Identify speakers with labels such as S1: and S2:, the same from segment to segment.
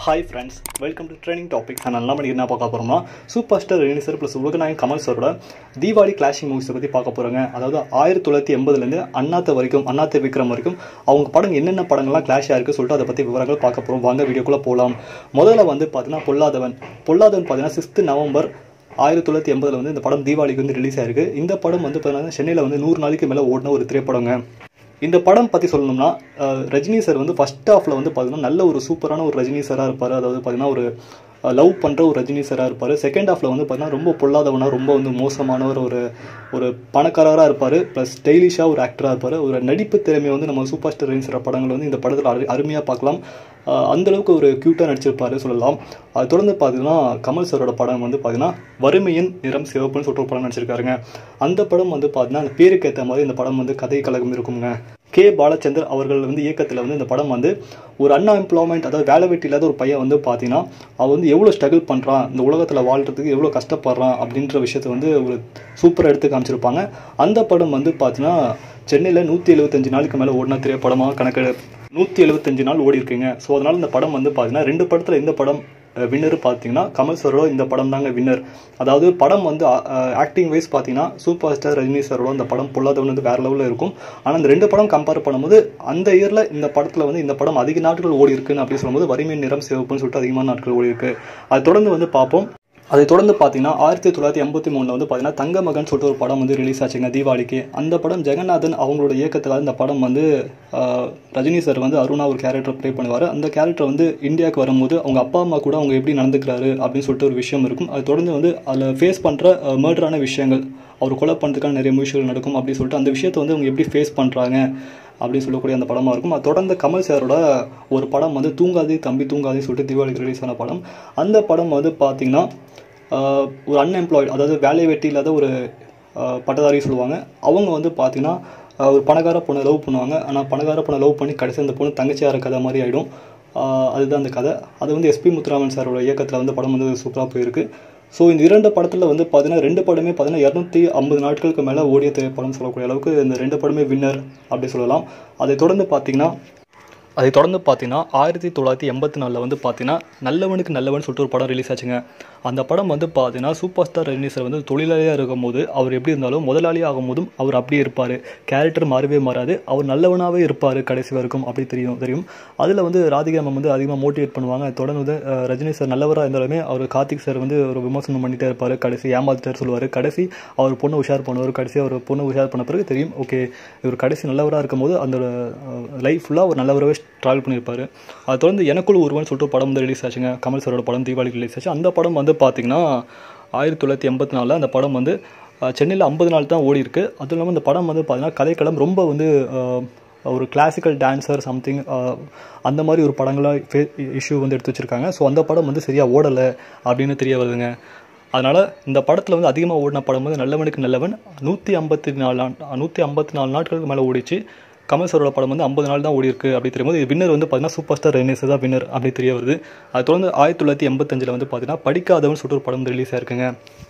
S1: hi friends welcome to training topics நான் நல்லா மணிக்கு என்ன பார்க்க போகிறோம்னா சூப்பர் ஸ்டார் ரஜினிசர் ப்ளஸ் உலகநாயகன் கமல் சாரோட தீபாவளி கிளாஷிங் மூவிஸை பற்றி பார்க்க போகிறாங்க அதாவது ஆயிரத்தி தொள்ளாயிரத்தி எண்பதுலேருந்து அண்ணாத்த வரைக்கும் அண்ணாத்த விக்ரம் வரைக்கும் அவங்க படம் என்னென்ன படங்கள்லாம் கிளாஷ் ஆயிருக்கு சொல்லிட்டு அதை பற்றி விவரங்கள் பார்க்க போகிறோம் வாங்க வீடியோக்குள்ளே போகலாம் முதல்ல வந்து பார்த்தீங்கன்னா பொல்லாதவன் பொல்லாதவன் பார்த்தீங்கன்னா சிக்ஸ்த்து நவம்பர் ஆயிரத்தி தொள்ளாயிரத்தி எண்பதில் வந்து இந்த படம் தீபாவளிக்கு வந்து ரிலீஸ் ஆயிருக்கு இந்த படம் வந்து பார்த்தீங்கன்னா சென்னையில் வந்து நூறு நாளைக்கு மேலே ஓடின ஒரு திரைப்படங்க இந்த படம் பற்றி சொல்லணும்னா அஹ், ரஜினி சார் வந்து ஃபர்ஸ்ட் ஹாஃபில் வந்து பார்த்தீங்கன்னா நல்ல ஒரு சூப்பரான ஒரு ரஜினி சாராக இருப்பார் அதாவது பார்த்தீங்கன்னா ஒரு லவ் பண்ணுற ஒரு ரஜினி சாராக இருப்பார் செகண்ட் ஹாஃபில் வந்து பார்த்தீங்கன்னா ரொம்ப பொல்லாதவனா ரொம்ப வந்து மோசமானவர் ஒரு ஒரு பணக்காரராக இருப்பார் ப்ளஸ் ஸ்டைலிஷாக ஒரு ஆக்டராக இருப்பார் ஒரு நடிப்பு திறமையை வந்து நம்ம சூப்பர் ஸ்டார் ரஜினி சார் படங்கள் வந்து இந்த படத்தில் அரு அருமையாக பார்க்கலாம் அஹ், அந்த அளவுக்கு ஒரு க்யூட்டாக நடிச்சிருப்பாரு சொல்லலாம் அது தொடர்ந்து பார்த்தீங்கன்னா கமல் சாரோட படம் வந்து பார்த்தீங்கன்னா வறுமையின் நிறம் சிவப்புன்னு சொல்லிட்டு ஒரு படம் நடிச்சிருக்காருங்க அந்த படம் வந்து பார்த்தீங்கன்னா அந்த பேருக்கு ஏற்ற மாதிரி இந்த படம் வந்து கதை கழகம் இருக்குங்க கே பாலச்சந்தர் அவர்கள் வந்து இயக்கத்தில் வந்து இந்த படம் வந்து ஒரு அன்எம்ப்ளாய்மெண்ட் எம்ப்ளாய்மெண்ட் அதாவது வேலை வெட்டி இல்லாத ஒரு பையன் வந்து பார்த்தீங்கன்னா அவன் வந்து எவ்வளோ ஸ்ட்ரகிள் பண்ணுறான் இந்த உலகத்தில் வாழ்றதுக்கு எவ்வளோ கஷ்டப்படுறான் அப்படின்ற விஷயத்தை வந்து ஒரு சூப்பராக எடுத்து காமிச்சிருப்பாங்க அந்த படம் வந்து பார்த்தீங்கன்னா சென்னையில் நூற்றி எழுபத்தஞ்சு நாளுக்கு மேலே ஓடின திரைப்படமாக கணக்கு நூற்றி எழுபத்தஞ்சு நாள் ஓடி இருக்குங்க ஸோ அதனால் இந்த படம் வந்து பார்த்தீங்கன்னா ரெண்டு படத்தில் இந்த படம் வின்னர் பார்த்தீங்கன்னா கமல் சாரோட இந்த படம் தாங்க வின்னர் அதாவது படம் வந்து ஆக்டிங் வைஸ் பார்த்தீங்கன்னா சூப்பர் ஸ்டார் ரஜினி சாரோட இந்த படம் பொல்லாதவன் வந்து வேற லெவலில் இருக்கும் ஆனால் இந்த ரெண்டு படம் கம்பேர் பண்ணும்போது அந்த இயரில் இந்த படத்தில் வந்து இந்த படம் அதிக நாட்கள் ஓடி இருக்குன்னு அப்படி சொல்லும்போது வறுமை நிறம் சிவப்புன்னு சொல்லிட்டு அதிகமான நாட்கள் ஓடி இருக்கு அது தொடர்ந்து வந்து பார்ப்போம் அதை தொடர்ந்து பார்த்தீங்கன்னா ஆயிரத்தி தொள்ளாயிரத்தி எண்பத்தி மூணில் வந்து பார்த்தீங்கன்னா தங்க மகன் சொல்லிட்டு ஒரு படம் வந்து ரிலீஸ் ஆச்சுங்க தீபாவளிக்கு அந்த படம் ஜெகநாதன் அவங்களோட இயக்கத்தில் இந்த படம் வந்து ஆஹ், ரஜினி சார் வந்து அருணா ஒரு கேரக்டர் ப்ளே பண்ணுவார் அந்த கேரக்டர் வந்து இந்தியாவுக்கு வரும்போது அவங்க அப்பா அம்மா கூட அவங்க எப்படி நடந்துக்கிறாரு அப்படின்னு சொல்லிட்டு ஒரு விஷயம் இருக்கும் அது தொடர்ந்து வந்து அதில் ஃபேஸ் பண்ணுற மர்டரான விஷயங்கள் அவர் கொலை பண்ணுறதுக்கான நிறைய விஷயங்கள் நடக்கும் அப்படின்னு சொல்லிட்டு அந்த விஷயத்தை வந்து அவங்க எப்படி ஃபேஸ் பண்ணுறாங்க அப்படின்னு சொல்லக்கூடிய அந்த படமாக இருக்கும் அது தொடர்ந்து கமல் சாரோட ஒரு படம் வந்து தூங்காதே தம்பி தூங்காதே சொல்லிட்டு தீபாவளிக்கு ரிலீஸ் ஆன படம் அந்த படம் வந்து பார்த்தீங்கன்னா ஆஹ், ஒரு அன்எம்ப்ளாய்டு அதாவது வேலை வெட்டி இல்லாத ஒரு ஆஹ், பட்டதாரி சொல்லுவாங்க அவங்க வந்து பார்த்தீங்கன்னா ஆஹ், ஒரு பணக்கார பொண்ணை லவ் பண்ணுவாங்க ஆனால் பணக்கார பொண்ணை லவ் பண்ணி கடைசி அந்த பொண்ணு தங்கச்சியார கதை மாதிரி ஆகிடும் அதுதான் அந்த கதை அது வந்து எஸ்பி முத்துராமன் சாரோட இயக்கத்தில் வந்து படம் வந்து சூப்பராக போயிருக்கு ஸோ இந்த இரண்டு படத்தில் வந்து பார்த்தீங்கன்னா ரெண்டு படமே பார்த்தீங்கன்னா இரநூத்தி ஐம்பது நாட்களுக்கு மேலே ஓடிய திரைப்படம் சொல்லக்கூடிய அளவுக்கு இந்த ரெண்டு படமே வின்னர் அப்படி சொல்லலாம் அதை தொடர்ந்து பார்த்தீங்கன்னா அதை தொடர்ந்து பார்த்தீங்கன்னா ஆயிரத்தி தொள்ளாயிரத்தி எண்பத்தி நாலில் வந்து பார்த்தீங்கன்னா நல்லவனுக்கு நல்லவன் சொல்லிட்டு ஒரு படம் ரிலீஸ் ஆச்சுங்க அந்த படம் வந்து பார்த்தீங்கன்னா சூப்பர் ஸ்டார் ரஜினி சார் வந்து தொழிலாளியாக இருக்கும்போது அவர் எப்படி இருந்தாலும் முதலாளி ஆகும்போதும் அவர் அப்படியே இருப்பார் கேரக்டர் மாறவே மாறாது அவர் நல்லவனாகவே இருப்பார் கடைசி வரைக்கும் அப்படி தெரியும் தெரியும் அதில் வந்து ராதிகா மேம் வந்து அதிகமாக மோட்டிவேட் பண்ணுவாங்க தொடர்ந்து வந்து அஹ், ரஜினி சார் நல்லவராக இருந்தாலுமே அவர் கார்த்திக் சார் வந்து ஒரு விமர்சனம் பண்ணிட்டே இருப்பார் கடைசி ஏமாத்திட்டார் சொல்லுவார் கடைசி அவர் பொண்ணு உஷார் பண்ணுவார் கடைசி அவர் பொண்ணு உஷார் பண்ண பிறகு தெரியும் ஓகே இவர் கடைசி நல்லவராக இருக்கும்போது அந்த லைஃப் ஃபுல்லாக ஒரு நல்லவராகவே ட்ராவல் பண்ணியிருப்பார் அது தொடர்ந்து எனக்குள் ஒருவன் சொல்லிட்டு ஒரு படம் வந்து ரிலீஸ் ஆச்சுங்க கமல் சாரோட படம் தீபாவளிக்கு ரிலீஸ் ஆச்சு அந்த படம் வந்து பார்த்தீங்கன்னா ஆயிரத்தி தொள்ளாயிரத்தி எண்பத்தி நாலில் அந்த படம் வந்து சென்னையில் ஐம்பது நாள் தான் ஓடி இருக்கு அதுவும் இல்லாமல் இந்த படம் வந்து பார்த்தீங்கன்னா கதைக்களம் ரொம்ப வந்து அஹ், ஒரு கிளாசிக்கல் டான்சர் சம்திங் அந்த மாதிரி ஒரு படங்களாக இஷ்யூ வந்து எடுத்து வச்சுருக்காங்க ஸோ அந்த படம் வந்து சரியாக ஓடலை அப்படின்னு தெரிய வருதுங்க அதனால் இந்த படத்தில் வந்து அதிகமாக ஓடின படம் வந்து நல்லவனுக்கு நல்லவன் நூற்றி ஐம்பத்தி நாலு நூற்றி ஐம்பத்தி நாலு நாட்களுக்கு மேலே ஓடிச்சு கமல் சாரோட படம் வந்து ஐம்பது நாள் தான் ஓடி இருக்கு அப்படி தெரியும்போது இது வின்னர் வந்து பார்த்தீங்கன்னா சூப்பர் ஸ்டார் ரஜினி தான் வின்னர் அப்படி தெரிய வருது அது தொடர்ந்து ஆயிரத்தி தொள்ளாயிரத்தி எண்பத்தஞ்சில் வந்து பார்த்தீங்கன்னா படிக்காதவன் சொல்லிட்டு ஒரு படம் ரிலீஸ் ஆயிருக்குங்க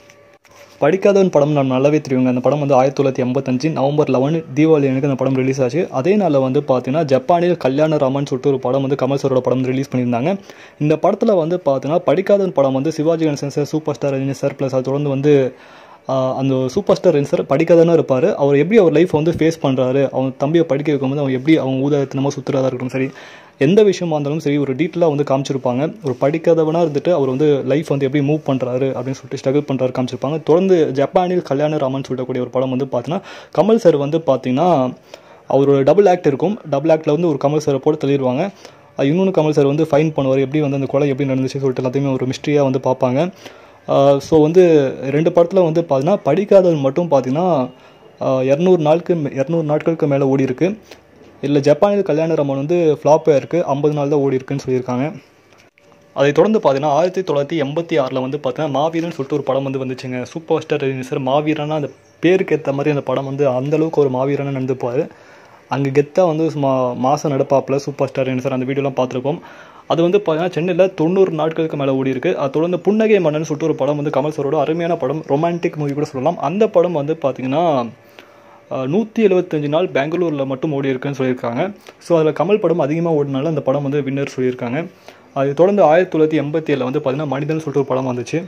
S1: படிக்காதவன் படம் நான் நல்லாவே தெரியுங்க அந்த படம் வந்து ஆயிரத்தி தொள்ளாயிரத்தி எண்பத்தஞ்சு நவம்பர் லெவன் தீபாவளி எனக்கு அந்த படம் ரிலீஸ் ஆச்சு அதே நாளில் வந்து பார்த்தீங்கன்னா ஜப்பானில் கல்யாண ராமன் சொல்லிட்டு ஒரு படம் வந்து கமல் சாரோட படம் ரிலீஸ் பண்ணியிருந்தாங்க இந்த படத்தில் வந்து பார்த்தீங்கன்னா படிக்காதவன் படம் வந்து Sivaji Ganesan sir super star Rajini sir plus அது தொடர்ந்து வந்து ஆஹ், அந்த சூப்பர் ஸ்டார் ரஜினி சார் படிக்காதனா இருப்பார் அவர் எப்படி அவர் லைஃப் வந்து ஃபேஸ் பண்ணுறாரு அவன் தம்பியை படிக்க வைக்கும்போது அவன் எப்படி அவன் ஊதாயத்தனமாக சுற்றுறதா இருக்கட்டும் சரி எந்த விஷயமா இருந்தாலும் சரி ஒரு டீட்டெயிலாக வந்து காமிச்சிருப்பாங்க ஒரு படிக்காதவனாக இருந்துட்டு அவர் வந்து லைஃப் வந்து எப்படி மூவ் பண்ணுறாரு அப்படின்னு சொல்லிட்டு ஸ்ட்ரகிள் பண்ணுறாரு காமிச்சிருப்பாங்க தொடர்ந்து ஜப்பானில் கல்யாண ராமன் சொல்லக்கூடிய ஒரு படம் வந்து பார்த்தீங்கன்னா கமல் சார் வந்து பார்த்தீங்கன்னா அவரோட டபுள் ஆக்ட் இருக்கும் டபுள் ஆக்டில் வந்து ஒரு கமல் சாரை போட்டு தள்ளிடுவாங்க அது இன்னொன்று கமல் சார் வந்து ஃபைன் பண்ணுவார் எப்படி வந்து அந்த கொலை எப்படி நடந்துச்சு சொல்லிட்டு எல்லாத்தையுமே ஒரு மிஸ்ட்ரியாக வந்து பார்ப்பாங்க ஸோ வந்து ரெண்டு படத்தில் வந்து பார்த்தீங்கன்னா படிக்காதவன் மட்டும் பார்த்தீங்கன்னா இரநூறு நாளுக்கு இரநூறு நாட்களுக்கு மேலே ஓடி இருக்கு இல்லை ஜப்பானில் கல்யாண ராமன் வந்து ஃப்ளாப் ஆயிருக்கு ஐம்பது நாள் தான் ஓடி இருக்குன்னு சொல்லியிருக்காங்க அதை தொடர்ந்து பார்த்தீங்கன்னா ஆயிரத்தி தொள்ளாயிரத்தி எண்பத்தி ஆறில் வந்து பார்த்தீங்கன்னா மாவீரன் சொல்லிட்டு ஒரு படம் வந்து வந்துச்சுங்க சூப்பர் ஸ்டார் ரஜினி சார் மாவீரனா அந்த பேருக்கு ஏற்ற மாதிரி அந்த படம் வந்து அந்த அளவுக்கு ஒரு மாவீரனாக நடந்துப்பார் அங்கே கெத்தாக வந்து சும்மா மாதம் நடப்பாப்பில் சூப்பர் ஸ்டார் ரஜினி சார் அந்த வீடியோலாம் பார்த்துருப்போம் அது வந்து பார்த்தீங்கன்னா சென்னையில் தொண்ணூறு நாட்களுக்கு மேலே ஓடி இருக்கு அது தொடர்ந்து புன்னகை மன்னன் சொல்லிட்டு ஒரு படம் வந்து கமல் சாரோட அருமையான படம் ரொமான்டிக் மூவி கூட சொல்லலாம் அந்த படம் வந்து பார்த்தீங்கன்னா நூற்றி எழுபத்தஞ்சு நாள் பெங்களூரில் மட்டும் ஓடி இருக்குன்னு சொல்லியிருக்காங்க ஸோ அதில் கமல் படம் அதிகமாக ஓடினால அந்த படம் வந்து வின்னர் சொல்லியிருக்காங்க அது தொடர்ந்து ஆயிரத்தி தொள்ளாயிரத்தி எண்பத்தி ஏழில் வந்து பார்த்தீங்கன்னா மனிதன் சொல்லிட்டு ஒரு படம் வந்துச்சு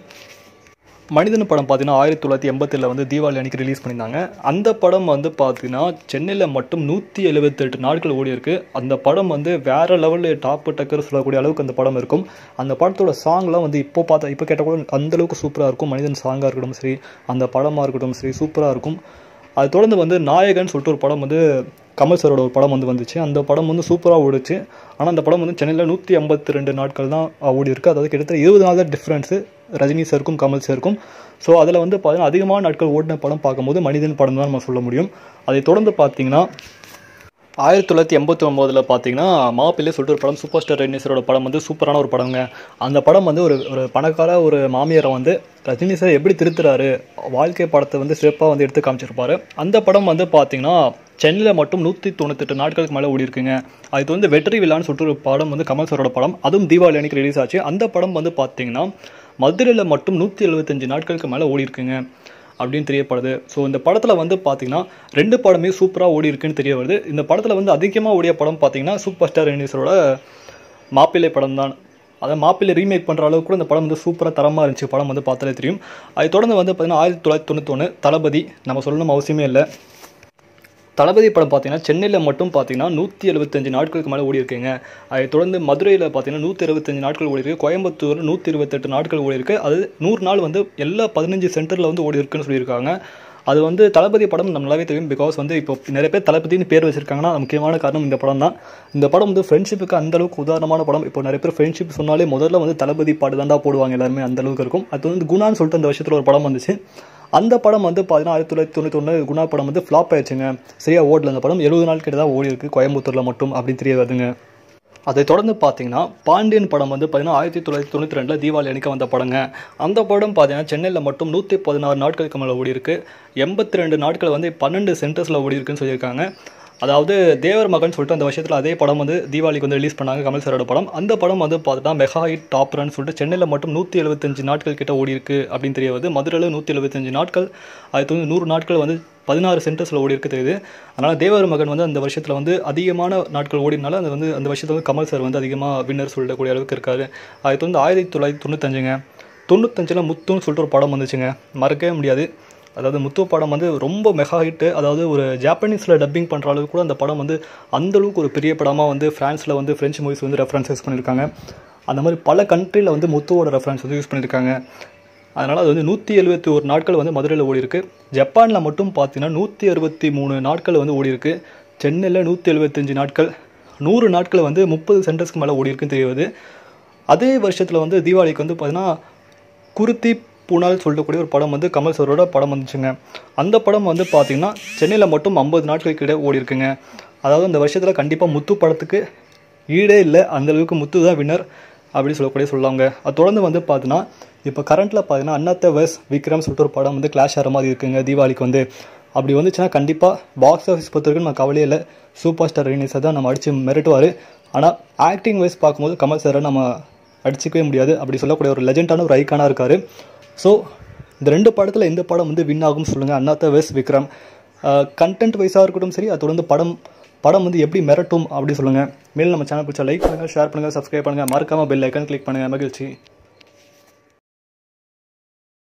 S1: மனிதன் படம் பார்த்தீங்கன்னா ஆயிரத்தி தொள்ளாயிரத்தி எண்பத்தேழில் வந்து தீபாவளி அன்னைக்கு ரிலீஸ் பண்ணியிருந்தாங்க அந்த படம் வந்து பார்த்தீங்கன்னா சென்னையில் மட்டும் நூற்றி எழுபத்தெட்டு நாட்கள் ஓடி இருக்கு அந்த படம் வந்து வேற லெவலில் டாப் டக்கர் சொல்லக்கூடிய அளவுக்கு அந்த படம் இருக்கும் அந்த படத்தோட சாங்லாம் வந்து இப்போ பார்த்தா இப்போ கேட்டால் கூட அந்த அளவுக்கு சூப்பராக இருக்கும் மனிதன் சாங்காக இருக்கட்டும் சரி அந்த படமாக இருக்கட்டும் சரி சூப்பராக இருக்கும் அது தொடர்ந்து வந்து நாயகன் சொல்லிட்டு ஒரு படம் வந்து கமல் சரோட ஒரு படம் வந்து வந்துச்சு அந்த படம் வந்து சூப்பராக ஓடிச்சு ஆனால் அந்த படம் வந்து சென்னையில் நூற்றி ஐம்பத்தி ரெண்டு நாட்கள் தான் ஓடி இருக்கு அதாவது கிட்டத்தட்ட இருபது நாள் தான் டிஃப்ரென்ஸு ரஜினி சாருக்கும் கமல் சாருக்கும் ஸோ அதில் வந்து பார்த்தீங்கன்னா அதிகமான நாட்கள் ஓடின படம் பார்க்கும்போது மனிதன் படம் தான் நம்ம சொல்ல முடியும் அதை தொடர்ந்து பார்த்தீங்கன்னா ஆயிரத்தி தொள்ளாயிரத்தி எண்பத்தி ஒம்போதில் பார்த்தீங்கன்னா மாப்பிள்ளை சொல்லிட்டு ஒரு படம் சூப்பர் ஸ்டார் ரஜினிசரோட படம் வந்து சூப்பரான ஒரு படங்க அந்த படம் வந்து ஒரு ஒரு பணக்கார ஒரு மாமியாரை வந்து ரஜினி சார் எப்படி திருத்துறாரு வாழ்க்கை படத்தை வந்து சிறப்பாக வந்து எடுத்து காமிச்சிருப்பாரு அந்த படம் வந்து பார்த்தீங்கன்னா சென்னையில் மட்டும் நூற்றி தொண்ணூத்தெட்டு நாட்களுக்கு மேலே ஓடி இருக்குங்க அது வந்து வெற்றி விழான்னு சொல்லிட்டு ஒரு படம் வந்து கமல் சாரோட படம் அதுவும் தீபாவளி அன்னைக்கு ரிலீஸ் ஆச்சு அந்த படம் வந்து பார்த்தீங்கன்னா மதுரையில் மட்டும் நூற்றி எழுபத்தஞ்சு நாட்களுக்கு மேலே ஓடி இருக்குங்க அப்படின்னு தெரியப்படுது ஸோ இந்த படத்தில் வந்து பார்த்தீங்கன்னா ரெண்டு படமே சூப்பராக ஓடி இருக்குன்னு தெரிய வருது இந்த படத்தில் வந்து அதிகமாக ஓடிய படம் பார்த்தீங்கன்னா சூப்பர் ஸ்டார் ரஜினிசரோட மாப்பிள்ளை படம் தான் அதாவது மாப்பிள்ளை ரீமேக் பண்ணுற அளவுக்கு கூட இந்த படம் வந்து சூப்பராக தரமாக இருந்துச்சு படம் வந்து பார்த்தாலே தெரியும் அதை தொடர்ந்து வந்து பார்த்தீங்கன்னா ஆயிரத்தி தொள்ளாயிரத்தி தொண்ணூத்தொன்று தளபதி நம்ம சொல்லணும் அவசியமே இல்லை தளபதி படம் பார்த்தீங்கன்னா சென்னையில் மட்டும் பார்த்தீங்கன்னா நூற்றி எழுபத்தஞ்சு நாட்களுக்கு மேலே ஓடி இருக்குங்க அதை தொடர்ந்து மதுரையில் பார்த்தீங்கன்னா நூற்றி இருபத்தஞ்சு நாட்கள் ஓடி இருக்கு கோயம்புத்தூர் நூற்றி இருபத்தெட்டு நாட்கள் ஓடி இருக்கு அது நூறு நாள் வந்து எல்லா பதினஞ்சு சென்டரில் வந்து ஓடி இருக்குன்னு சொல்லியிருக்காங்க அது வந்து தளபதி படம் நம்ம நல்லாவே தெரியும் பிகாஸ் வந்து இப்போ நிறைய பேர் தளபதினு பேர் வச்சிருக்காங்கன்னா அது முக்கியமான காரணம் இந்த படம் தான் இந்த படம் வந்து ஃப்ரெண்ட்ஷிப்புக்கு அந்த அளவுக்கு உதாரணமான படம் இப்போ நிறைய பேர் ஃப்ரெண்ட்ஷிப் சொன்னாலே முதல்ல வந்து தளபதி பாட்டு தாண்டா போடுவாங்க எல்லாருமே அந்த அளவுக்கு இருக்கும் அது வந்து குணான்னு சொல்லிட்டு அந்த வருஷத்தில் ஒரு படம் வந்துச்சு அந்த படம் வந்து பார்த்தீங்கன்னா ஆயிரத்தி தொள்ளாயிரத்தி தொண்ணூத்தொன்று குணா படம் வந்து ஃப்ளாப் ஆயிடுச்சுங்க சரியா ஓடல அந்த படம் எழுபது நாள் கிட்ட தான் ஓடி இருக்கு கோயம்புத்தூரில் மட்டும் அப்படின்னு தெரிய வருதுங்க அதை தொடர்ந்து பார்த்தீங்கன்னா பாண்டியன் படம் வந்து பார்த்தீங்கன்னா ஆயிரத்தி தொள்ளாயிரத்தி தொண்ணூற்றி ரெண்டில் தீபாவளி அன்னைக்கு வந்த படங்க அந்த படம் பார்த்தீங்கன்னா சென்னையில் மட்டும் நூற்றி பதினாறு நாட்களுக்கு மேலே ஓடி இருக்கு எண்பத்தி ரெண்டு நாட்கள் வந்து பன்னெண்டு சென்டர்ஸில் ஓடி இருக்குன்னு சொல்லியிருக்காங்க அதாவது தேவர் மகன் சொல்லிட்டு அந்த வருஷத்தில் அதே படம் வந்து தீபாவளிக்கு வந்து ரிலீஸ் பண்ணாங்க கமல் சாரோட படம் அந்த படம் வந்து பார்த்துட்டா மெகா ஹிட் டாப் ரன் சொல்லிட்டு சென்னையில் மட்டும் நூற்றி எழுபத்தஞ்சு நாட்கள் கிட்ட ஓடி இருக்கு அப்படின்னு தெரிய வருது மதுரையில் நூற்றி எழுபத்தஞ்சு நாட்கள் அது வந்து நூறு நாட்கள் வந்து பதினாறு சென்டர்ஸில் ஓடி இருக்கு தெரியுது அதனால் தேவர் மகன் வந்து அந்த வருஷத்தில் வந்து அதிகமான நாட்கள் ஓடினால அது வந்து அந்த வருஷத்தில் வந்து கமல் சார் வந்து அதிகமாக வின்னர் சொல்லக்கூடிய அளவுக்கு இருக்காரு அது வந்து ஆயிரத்தி தொள்ளாயிரத்தி தொண்ணூத்தஞ்சுங்க தொண்ணூத்தஞ்சில் முத்துன்னு சொல்லிட்டு ஒரு படம் வந்துச்சுங்க மறக்கவே முடியாது அதாவது முத்து படம் வந்து ரொம்ப மெகா ஹிட்டு அதாவது ஒரு ஜாப்பனீஸில் டப்பிங் பண்ணுற அளவுக்கு கூட அந்த படம் வந்து அந்த அளவுக்கு ஒரு பெரிய படமாக வந்து ஃப்ரான்ஸில் வந்து ஃப்ரெஞ்ச் மூவிஸ் வந்து ரெஃபரன்ஸ் யூஸ் பண்ணியிருக்காங்க அந்த மாதிரி பல கண்ட்ரியில் வந்து முத்துவோட ரெஃபரன்ஸ் வந்து யூஸ் பண்ணியிருக்காங்க அதனால் அது வந்து நூற்றி எழுபத்தி ஒரு நாட்கள் வந்து மதுரையில் ஓடி இருக்கு ஜப்பானில் மட்டும் பார்த்தீங்கன்னா நூற்றி அறுபத்தி மூணு நாட்கள் வந்து ஓடி இருக்கு சென்னையில் நூற்றி எழுபத்தஞ்சு நாட்கள் நூறு நாட்கள் வந்து முப்பது சென்டர்ஸ்க்கு மேலே ஓடி இருக்குன்னு தெரியுது அதே வருஷத்தில் வந்து தீபாவளிக்கு வந்து பார்த்தீங்கன்னா குருத்தி புனல் சொல்லக்கூடிய ஒரு படம் வந்து கமல் சாரோட படம் வந்துச்சுங்க அந்த படம் வந்து பார்த்தீங்கன்னா சென்னையில் மட்டும் ஐம்பது நாட்களுக்கு இடையே ஓடி இருக்குங்க அதாவது அந்த வருஷத்தில் கண்டிப்பாக முத்து படத்துக்கு ஈடே இல்லை அந்த அளவுக்கு முத்து தான் வின்னர் அப்படின்னு சொல்லக்கூடிய சொல்லாங்க அது தொடர்ந்து வந்து பார்த்தீங்கன்னா இப்போ கரண்ட்டில் பார்த்தீங்கன்னா அண்ணாத்த வஸ் விக்ரம் சொல்லிட்டு ஒரு படம் வந்து கிளாஷ் ஆகிற மாதிரி இருக்குங்க தீபாவளிக்கு வந்து அப்படி வந்துச்சுன்னா கண்டிப்பாக பாக்ஸ் ஆஃபீஸ் பொறுத்தவரைக்கும் நம்ம கவலையே இல்லை சூப்பர் ஸ்டார் ரஜினிஸை தான் நம்ம அடித்து மிரட்டுவார் ஆனால் ஆக்டிங் வைஸ் பார்க்கும்போது கமல் சாரை நம்ம அடிச்சிக்கவே முடியாது அப்படி சொல்லக்கூடிய ஒரு லெஜெண்டான ஒரு ஐக்கானாக இருக்கார் ஸோ இந்த ரெண்டு படத்தில் எந்த படம் வந்து வின் ஆகும்னு சொல்லுங்கள் அண்ணாத்த வெஸ் விக்ரம் கண்டென்ட் வைஸாக இருக்கட்டும் சரி அது தொடர்ந்து படம் படம் வந்து எப்படி மிரட்டும் அப்படி சொல்லுங்கள் மேலும் நம்ம சேனல் பிடிச்சா லைக் பண்ணுங்கள் ஷேர் பண்ணுங்கள் சப்ஸ்கிரைப் பண்ணுங்கள் மறக்காமல் பெல் ஐக்கன் கிளிக் பண்ணுங்கள் மகிழ்ச்சி